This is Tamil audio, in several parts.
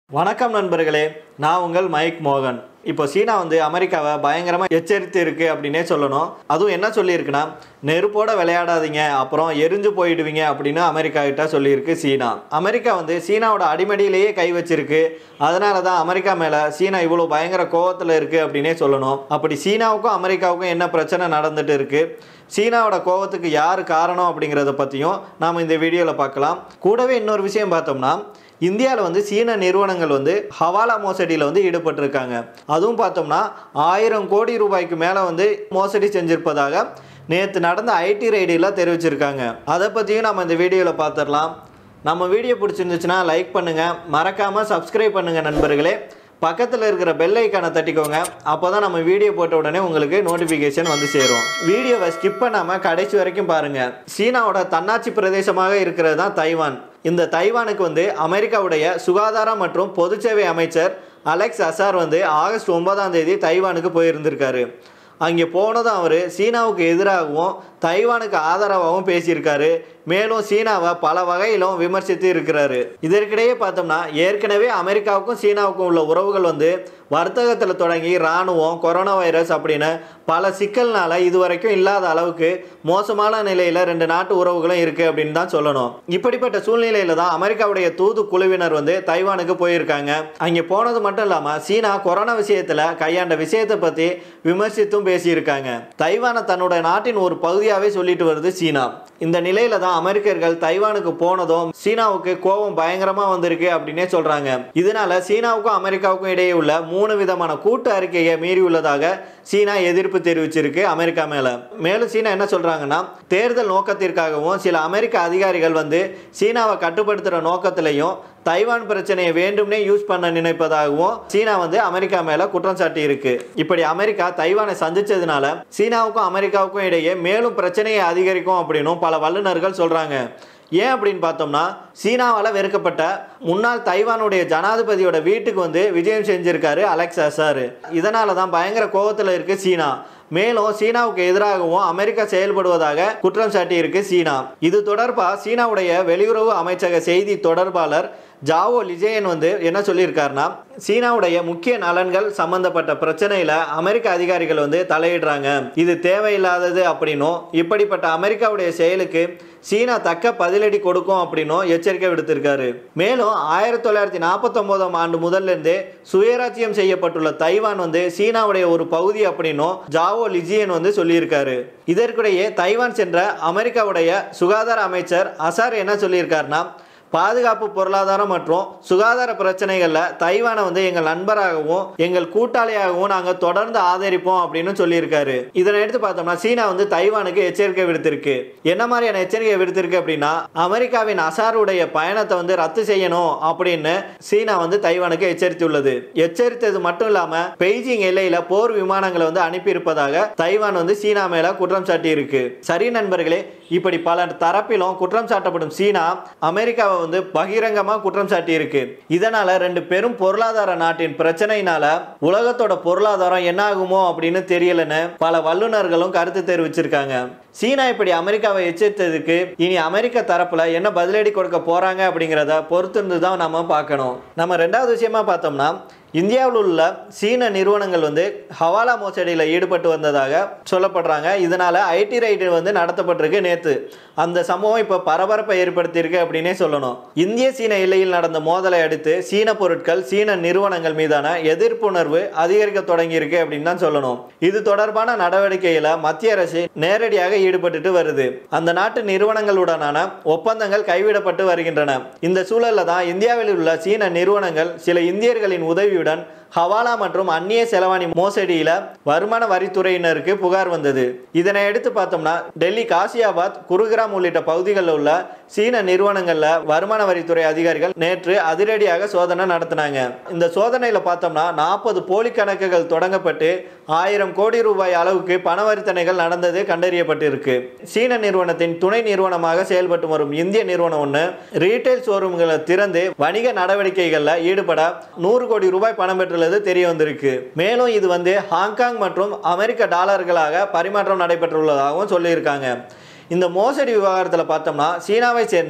வணக்கம் நண்பர்களே நான் உங்கள் மைக் மோகன் இப்போ சீனா வந்து அமெரிக்காவை பயங்கரமாக எச்சரித்து இருக்கு அப்படின்னே சொல்லணும் அதுவும் என்ன சொல்லியிருக்குன்னா நெருப்போட விளையாடாதீங்க அப்புறம் எரிஞ்சு போயிடுவீங்க அப்படின்னு அமெரிக்கா கிட்ட சொல்லியிருக்கு சீனா அமெரிக்கா வந்து சீனாவோட அடிமடியிலேயே கை வச்சிருக்கு அதனால தான் அமெரிக்கா மேலே சீனா இவ்வளோ பயங்கர கோவத்தில் இருக்குது அப்படின்னே சொல்லணும் அப்படி சீனாவுக்கும் அமெரிக்காவுக்கும் என்ன பிரச்சனை நடந்துட்டு இருக்கு சீனாவோட கோவத்துக்கு யார் காரணம் அப்படிங்கிறத பற்றியும் நாம் இந்த வீடியோவில் பார்க்கலாம் கூடவே இன்னொரு விஷயம் பார்த்தோம்னா இந்தியாவில் வந்து சீன நிறுவனங்கள் வந்து ஹவாலா மோசடியில் வந்து ஈடுபட்டிருக்காங்க அதுவும் பார்த்தோம்னா ஆயிரம் கோடி ரூபாய்க்கு மேலே வந்து மோசடி செஞ்சிருப்பதாக நேற்று நடந்த ஐடி ரைடில் தெரிவிச்சிருக்காங்க அதை பற்றியும் நம்ம இந்த வீடியோவில் பார்த்துடலாம் நம்ம வீடியோ பிடிச்சிருந்துச்சுன்னா லைக் பண்ணுங்கள் மறக்காமல் சப்ஸ்கிரைப் பண்ணுங்கள் நண்பர்களே பக்கத்தில் இருக்கிற பெல் ஐக்கானை தட்டிக்கோங்க அப்போ தான் நம்ம வீடியோ போட்ட உடனே உங்களுக்கு நோட்டிஃபிகேஷன் வந்து சேரும் வீடியோவை ஸ்கிப் பண்ணாமல் கடைசி வரைக்கும் பாருங்கள் சீனாவோட தன்னாட்சி பிரதேசமாக இருக்கிறது தான் தைவான் இந்த தைவானுக்கு வந்து அமெரிக்காவுடைய சுகாதாரம் மற்றும் பொதுச்சேவை அமைச்சர் அலெக்ஸ் அசார் வந்து ஆகஸ்ட் ஒன்பதாம் தேதி தைவானுக்கு போயிருந்திருக்காரு அங்கே போனதும் அவர் சீனாவுக்கு எதிராகவும் தைவானுக்கு ஆதரவாகவும் பேசியிருக்காரு மேலும் சீனாவை பல வகையிலும் விமர்சித்து இருக்கிறாரு இதற்கிடையே பார்த்தோம்னா ஏற்கனவே அமெரிக்காவுக்கும் சீனாவுக்கும் உள்ள உறவுகள் வந்து வர்த்தகத்தில் தொடங்கி இராணுவம் கொரோனா வைரஸ் அப்படின்னு பல சிக்கல்னால இதுவரைக்கும் இல்லாத அளவுக்கு மோசமான நிலையில் ரெண்டு நாட்டு உறவுகளும் இருக்குது அப்படின்னு தான் சொல்லணும் இப்படிப்பட்ட சூழ்நிலையில தான் அமெரிக்காவுடைய தூது குழுவினர் வந்து தைவானுக்கு போயிருக்காங்க அங்கே போனது மட்டும் இல்லாமல் சீனா கொரோனா விஷயத்தில் கையாண்ட விஷயத்தை பற்றி விமர்சித்தும் பேசியிருக்காங்க தைவானை தன்னோட நாட்டின் ஒரு பகுதியாகவே சொல்லிட்டு வருது சீனா இந்த நிலையில தான் அமெரிக்கர்கள் தைவானுக்கு போனதும் சீனாவுக்கு கோபம் பயங்கரமா வந்திருக்கு அப்படின்னே சொல்றாங்க இதனால சீனாவுக்கும் அமெரிக்காவுக்கும் இடையே உள்ள மூணு விதமான கூட்டு அறிக்கையை மீறி உள்ளதாக சீனா எதிர்ப்பு தெரிவிச்சிருக்கு அமெரிக்கா மேல மேலும் சீனா என்ன சொல்றாங்கன்னா தேர்தல் நோக்கத்திற்காகவும் சில அமெரிக்க அதிகாரிகள் வந்து சீனாவை கட்டுப்படுத்துற நோக்கத்திலையும் தைவான் பிரச்சனையை வேண்டும்னே யூஸ் பண்ண நினைப்பதாகவும் சீனா வந்து அமெரிக்கா மேல குற்றம் சாட்டி இருக்கு இப்படி அமெரிக்கா தைவானை சந்திச்சதுனால சீனாவுக்கும் அமெரிக்காவுக்கும் இடையே மேலும் பிரச்சனையை அதிகரிக்கும் அப்படின்னும் பல வல்லுநர்கள் சொல்றாங்க ஏன் அப்படின்னு பார்த்தோம்னா சீனாவால் வெறுக்கப்பட்ட முன்னாள் தைவானுடைய ஜனாதிபதியோட வீட்டுக்கு வந்து விஜயம் செஞ்சிருக்காரு அலெக்ஸ் அசார் இதனால தான் பயங்கர கோபத்தில் இருக்கு சீனா மேலும் சீனாவுக்கு எதிராகவும் அமெரிக்கா செயல்படுவதாக குற்றம் சாட்டியிருக்கு சீனா இது தொடர்பாக சீனாவுடைய வெளியுறவு அமைச்சக செய்தி தொடர்பாளர் ஜாவோ லிஜேயன் வந்து என்ன சொல்லியிருக்காருன்னா சீனாவுடைய முக்கிய நலன்கள் சம்பந்தப்பட்ட பிரச்சனையில் அமெரிக்க அதிகாரிகள் வந்து தலையிடுறாங்க இது தேவையில்லாதது அப்படின்னும் இப்படிப்பட்ட அமெரிக்காவுடைய செயலுக்கு சீனா தக்க பதிலடி கொடுக்கும் அப்படின்னும் எச்சரிக்கை விடுத்திருக்காரு மேலும் ஆயிரத்தி தொள்ளாயிரத்தி நாற்பத்தொம்போதாம் ஆண்டு முதல்ல இருந்தே சுயராஜ்யம் செய்யப்பட்டுள்ள தைவான் வந்து சீனாவுடைய ஒரு பகுதி அப்படின்னும் ஜாவோ லிஜியன் வந்து சொல்லியிருக்காரு இதற்கிடையே தைவான் சென்ற அமெரிக்காவுடைய சுகாதார அமைச்சர் அசார் என்ன சொல்லியிருக்காருன்னா பாதுகாப்பு பொருளாதாரம் மற்றும் சுகாதார பிரச்சனைகளில் தைவானை வந்து எங்கள் நண்பராகவும் எங்கள் கூட்டாளியாகவும் நாங்கள் தொடர்ந்து ஆதரிப்போம் அப்படின்னு சொல்லியிருக்காரு இதனை எடுத்து பார்த்தோம்னா சீனா வந்து தைவானுக்கு எச்சரிக்கை விடுத்திருக்கு என்ன மாதிரியான எச்சரிக்கை விடுத்திருக்கு அப்படின்னா அமெரிக்காவின் அசாருடைய பயணத்தை வந்து ரத்து செய்யணும் அப்படின்னு சீனா வந்து தைவானுக்கு எச்சரித்துள்ளது எச்சரித்தது மட்டும் இல்லாமல் பெய்ஜிங் எல்லையில் போர் விமானங்களை வந்து அனுப்பியிருப்பதாக தைவான் வந்து சீனா மேல குற்றம் சாட்டி இருக்கு சரி நண்பர்களே இப்படி பல தரப்பிலும் குற்றம் சாட்டப்படும் சீனா அமெரிக்காவை வந்து பகிரங்கமாக குற்றம் சாட்டி இருக்கு இதனால ரெண்டு பெரும் பொருளாதார நாட்டின் பிரச்சனையினால உலகத்தோட பொருளாதாரம் என்ன ஆகுமோ அப்படின்னு தெரியலன்னு பல வல்லுநர்களும் கருத்து தெரிவிச்சிருக்காங்க சீனா இப்படி அமெரிக்காவை எச்சரித்ததுக்கு இனி அமெரிக்க தரப்புல என்ன பதிலடி கொடுக்க போறாங்க அப்படிங்கிறத பொறுத்திருந்து தான் நம்ம பார்க்கணும் நம்ம ரெண்டாவது விஷயமா பார்த்தோம்னா இந்தியாவில் உள்ள சீன நிறுவனங்கள் வந்து ஹவாலா மோசடியில் ஈடுபட்டு வந்ததாக சொல்லப்படுறாங்க இதனால் ஐடி ரைடு வந்து நடத்தப்பட்டிருக்கு நேற்று அந்த சம்பவம் இப்போ பரபரப்பை ஏற்படுத்தியிருக்கு அப்படின்னே சொல்லணும் இந்திய சீன எல்லையில் நடந்த மோதலை அடுத்து சீன பொருட்கள் சீன நிறுவனங்கள் மீதான எதிர்ப்புணர்வு அதிகரிக்க தொடங்கியிருக்கு அப்படின்னு தான் சொல்லணும் இது தொடர்பான நடவடிக்கையில் மத்திய அரசு நேரடியாக ஈடுபட்டுட்டு வருது அந்த நாட்டு நிறுவனங்களுடனான ஒப்பந்தங்கள் கைவிடப்பட்டு வருகின்றன இந்த சூழலில் தான் இந்தியாவில் உள்ள சீன நிறுவனங்கள் சில இந்தியர்களின் உதவியுடன் ஹவாலா மற்றும் அந்நிய செலவாணி மோசடியில் வருமான வரித்துறையினருக்கு புகார் வந்தது இதனை எடுத்து பார்த்தோம்னா டெல்லி காசியாபாத் குருகிராம் உள்ளிட்ட பகுதிகளில் உள்ள சீன நிறுவனங்களில் வருமான வரித்துறை அதிகாரிகள் நேற்று அதிரடியாக சோதனை நடத்தினாங்க இந்த சோதனையில் பார்த்தோம்னா நாற்பது போலி கணக்குகள் தொடங்கப்பட்டு ஆயிரம் கோடி ரூபாய் அளவுக்கு பணவரித்தனைகள் நடந்தது கண்டறியப்பட்டிருக்கு சீன நிறுவனத்தின் துணை நிறுவனமாக செயல்பட்டு வரும் இந்திய நிறுவனம் ஒன்று ரீட்டைல் ஷோரூம்களை திறந்து வணிக நடவடிக்கைகளில் ஈடுபட நூறு கோடி ரூபாய் பணம் பெற்றுள்ளது தெரிய வந்திருக்கு மேலும் இது வந்து ஹாங்காங் மற்றும் அமெரிக்க டாலர்களாக பரிமாற்றம் நடைபெற்றுள்ளதாகவும் சொல்லியிருக்காங்க இந்த மோசடி விவகாரத்தில் பார்த்தோம்னா சீனாவை சேர்ந்த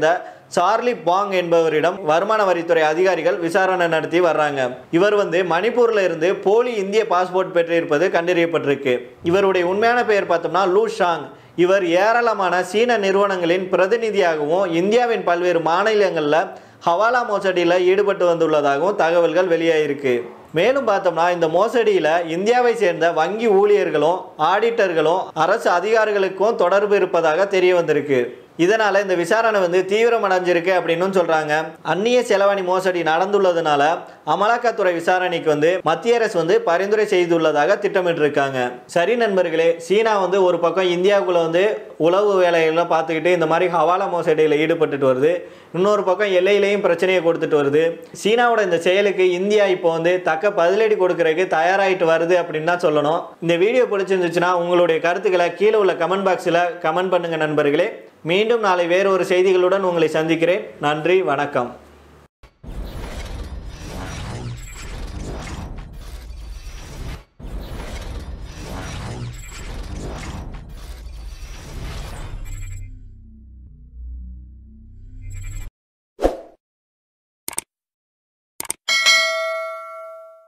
சார்லி பாங் என்பவரிடம் வருமான வரித்துறை அதிகாரிகள் விசாரணை நடத்தி வர்றாங்க இவர் வந்து மணிப்பூர்ல இருந்து போலி இந்திய பாஸ்போர்ட் பெற்றிருப்பது கண்டறியப்பட்டிருக்கு இவருடைய உண்மையான பெயர் பார்த்தோம்னா லூ ஷாங் இவர் ஏராளமான சீன நிறுவனங்களின் பிரதிநிதியாகவும் இந்தியாவின் பல்வேறு மாநிலங்களில் ஹவாலா மோசடியில் ஈடுபட்டு வந்துள்ளதாகவும் தகவல்கள் வெளியாயிருக்கு மேலும் பார்த்தோம்னா இந்த மோசடியில் இந்தியாவை சேர்ந்த வங்கி ஊழியர்களும் ஆடிட்டர்களும் அரசு அதிகாரிகளுக்கும் தொடர்பு இருப்பதாக தெரிய வந்திருக்கு இதனால இந்த விசாரணை வந்து தீவிரமடைஞ்சிருக்கு அப்படின்னு சொல்றாங்க அந்நிய செலவணி மோசடி நடந்துள்ளதுனால அமலாக்கத்துறை விசாரணைக்கு வந்து மத்திய அரசு வந்து பரிந்துரை செய்துள்ளதாக திட்டமிட்டிருக்காங்க சரி நண்பர்களே சீனா வந்து ஒரு பக்கம் இந்தியாவுக்குள்ள வந்து உளவு வேலைகள்லாம் பார்த்துக்கிட்டு இந்த மாதிரி ஹவாலா மோசடியில் ஈடுபட்டுட்டு வருது இன்னொரு பக்கம் எல்லையிலையும் பிரச்சனையை கொடுத்துட்டு வருது சீனாவோட இந்த செயலுக்கு இந்தியா இப்போ வந்து தக்க பதிலடி கொடுக்கறதுக்கு தயாராகிட்டு வருது அப்படின்னு தான் சொல்லணும் இந்த வீடியோ பிடிச்சிருந்துச்சுன்னா உங்களுடைய கருத்துக்களை கீழே உள்ள கமெண்ட் பாக்ஸில் கமெண்ட் பண்ணுங்க நண்பர்களே மீண்டும் நாளை வேறு ஒரு செய்திகளுடன் உங்களை சந்திக்கிறேன் நன்றி வணக்கம்